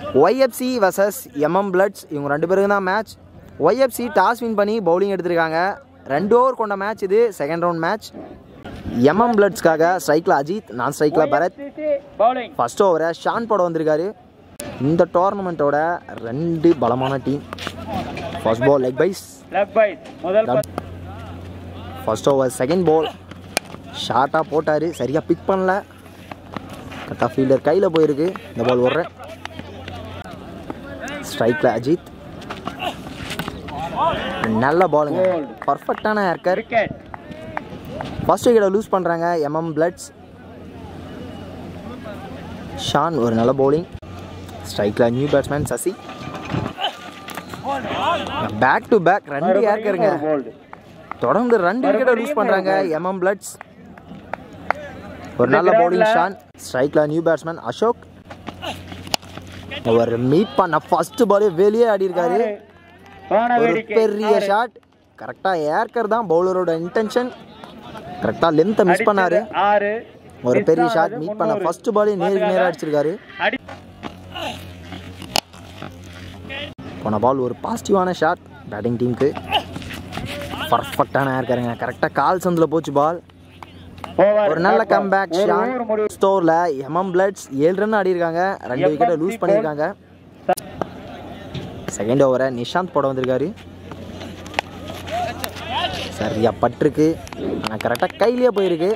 YFC versus MM பிளட்ஸ் இவங்க ரெண்டு பேருக்கு தான் மேட்ச் ஒய்எஃப்சி டாஸ் வின் பண்ணி பவுலிங் எடுத்திருக்காங்க ரெண்டு ஓவர் கொண்ட மேட்ச் இது செகண்ட் ரவுண்ட் மேட்ச் எம்எம் பிளட்ஸ்க்காக ஸ்ட்ரைக்கில் அஜித் நான் ஸ்ட்ரைக்கில் பரத் பவுலிங் ஃபர்ஸ்ட் ஓவரை ஷான் போட வந்திருக்காரு இந்த டோர்னமெண்ட்டோட ரெண்டு பலமான team first ball leg byes left byes முதல் பந்து. ஃபர்ஸ்ட் ஓவர் செகண்ட் பால் ஷார்ட்டாக போட்டார் சரியாக பிக் பண்ணல கரெக்டாக ஃபீல்டர் கையில் போயிருக்கு இந்த பால் ஓடுறேன் ஸ்ட்ரைக்கில் அஜித் நல்ல பாலுங்க பர்ஃபெக்டான ஏர்கர் விக்கெட் ஃபர்ஸ்ட் விக்கெட்டை லூஸ் பண்ணுறாங்க எம்எம் பிளட்ஸ் ஷான் ஒரு நல்ல பவுலிங் ஸ்ட்ரைக்கில் new batsman Sasi back to back ரெண்டு ஏர்க்கருங்க போல்டு தொடர்ந்து ரெண்டு விக்கெட்டை லூஸ் பண்ணுறாங்க எம்எம் பிளட்ஸ் ஒரு நல்ல பவுலிங் ஷான் ஸ்ட்ரைக்கில் நியூ பேட்ஸ்மேன் அசோக் அவர் மீட் பண்ண ஃபர்ஸ்ட் பாலே வெளியே ஆடி இருக்காரு வான ஒரு வேடிக்கை பெரிய ஷாட் கரெக்டாக ஏர்க்கர் தான் பவுலரோட இன்டென்ஷன் கரெக்டாக லென்த்தை மிஸ் பண்ணாரு ஆறு ஒரு Miss பெரிய ஆனது ஷாட் மீட் பண்ண முன்னூறு. ஃபர்ஸ்ட் பாலே நேருக்கு நேராக அடிச்சிருக்காரு அடி போன பால் ஒரு பாசிட்டிவான ஷாட் பேட்டிங் டீமுக்கு பர்ஃபெக்டான ஏர்க்கருங்க கரெக்டாக கால் சந்தில் போச்சு பால் ஓவர் ஒரு நல்ல கம்பேக் ஒரு ஷாட் over முடிவு ஸ்டோரில் எம்எம் பிளட்ஸ் ஏழு ரன் ஆடி இருக்காங்க ரெண்டு விக்கெட்டை லூஸ் பண்ணியிருக்காங்க செகண்ட் ஓவரை நிஷாந்த் போட வந்திருக்காரு சரியா பட்டிருக்கு ஆனால் கரெக்டாக கையிலேயே போயிருக்கு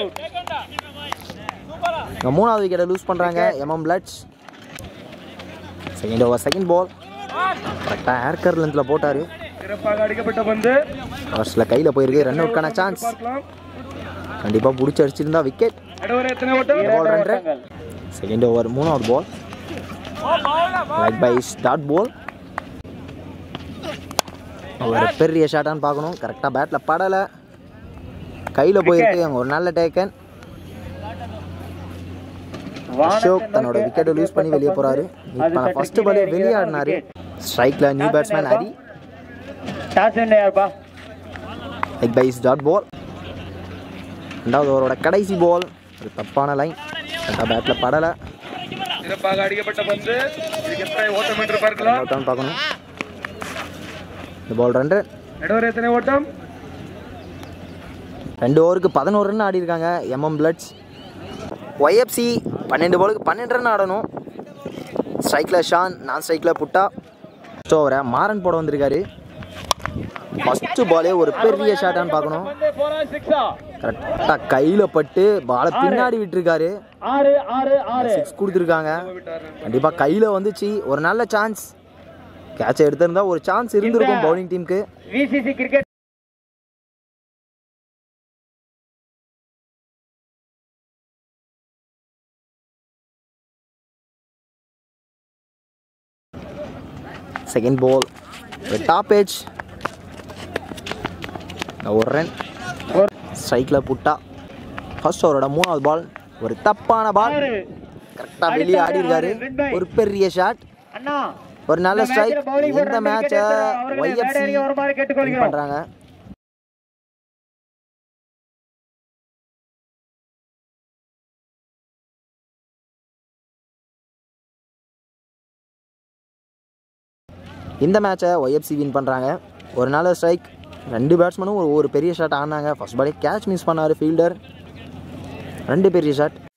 இங்க மூணாவது விக்கெட்டை லூஸ் பண்ணுறாங்க MM Blitz second over second ball கரெக்டாக ஏர்கர் லென்த்தில் போட்டார் சிறப்பாக அடிக்கப்பட்ட பந்து ஃபர்ஸ்ட்டில் கையில் போயிருக்கு ரன் அவுட்கான சான்ஸ் பார்க்கலாம் கண்டிப்பாக பிடிச்சி அடிச்சிருந்தா விக்கெட் நடுவர் எத்தனை ஓட்டம் இந்த ball run rate. Second over மூணாவது ball like by start ball ஒரு பெரிய ஷாட்டான்னு பார்க்கணும் கரெக்டாக பேட்டில் படலை கையில் போயிருக்கு அங்கே ஒரு நல்ல டேக்கன் அசோக் தன்னோட விக்கெட்டை லூஸ் பண்ணி வெளியே போறாரு மீட் பண்ண ஃபர்ஸ்ட் பாலே வெளியே ஆடினாரு ஸ்ட்ரைக்ல நியூ பேட்ஸ்மேன் ஹரி டாஸ் என்ன யாருப்பா லைக் பை டாட் பால் ரெண்டாவது ஓவரோட கடைசி பால் ஒரு தப்பான லைன் கரெக்டாக பேட்டில் படலை சிறப்பாக அடிக்கப்பட்ட பந்து இதுக்கு எத்தனை ஓட்டம் என்று பார்க்கலாம் அவுட்டான்னு பார்க்கணும் இந்த பால் ரெண்டு நடுவர் எத்தனை ஓட்டம் ரெண்டு ஓவருக்கு பதினோரு ரன் ஆடி இருக்காங்க எம்எம் பிளட்ஸ் ஒய்எஃப்சி பன்னெண்டு பாலுக்கு பன்னெண்டு ரன் ஆடணும் ஸ்ட்ரைக்கில் ஷான் நான் ஸ்ட்ரைக்கில் புட்டா ஃபஸ்ட் ஓவரை மாறன் போட வந்திருக்காரு ஃபஸ்ட்டு பாலே ஒரு பெரிய ஷாட்டான்னு பார்க்கணும் பந்து போரா சிக்ஸா கரெக்டாக கையில் பட்டு பாலை பின்னாடி விட்டுருக்காரு ஆறு ஆறு ஆறு சிக்ஸ் கொடுத்துருக்காங்க கண்டிப்பாக கையில் வந்துச்சு ஒரு நல்ல சான்ஸ் கேட்சை எடுத்திருந்தா ஒரு சான்ஸ் இருந்திருக்கும் பவுலிங் டீமுக்கு விசிசி கிரிக்கெட் செகண்ட் பால் ஒரு டாப் ஏஜ் ஒரு ரன் ஸ்ட்ரைக்கில் புட்டா ஃபர்ஸ்ட் ஓவரோட மூணாவது பால் ஒரு தப்பான பால் ஆறு கரெக்டாக வெளியே ஆடி இருக்காரு ஒரு பெரிய ஷாட் அண்ணா ஒரு நல்ல இந்த ஸ்ட்ரைக் matchல bowling இந்த போடுற மேட்சை cricket அவர்களை ஒய்எஃப்சி மேடைக்கு வருமாறு கேட்டுக்கொள்கிறோம். பண்ணுறாங்க இந்த மேட்சை ஒய்எஃப்சி வின் பண்ணுறாங்க ஒரு நல்ல ஸ்ட்ரைக் ரெண்டு பேட்ஸ்மேனும் ஒரு ஒரு பெரிய ஷாட் ஆடினாங்க ஃபர்ஸ்ட் பாலே கேட்ச் மிஸ் பண்ணார் ஃபீல்டர் ரெண்டு பெரிய ஷாட்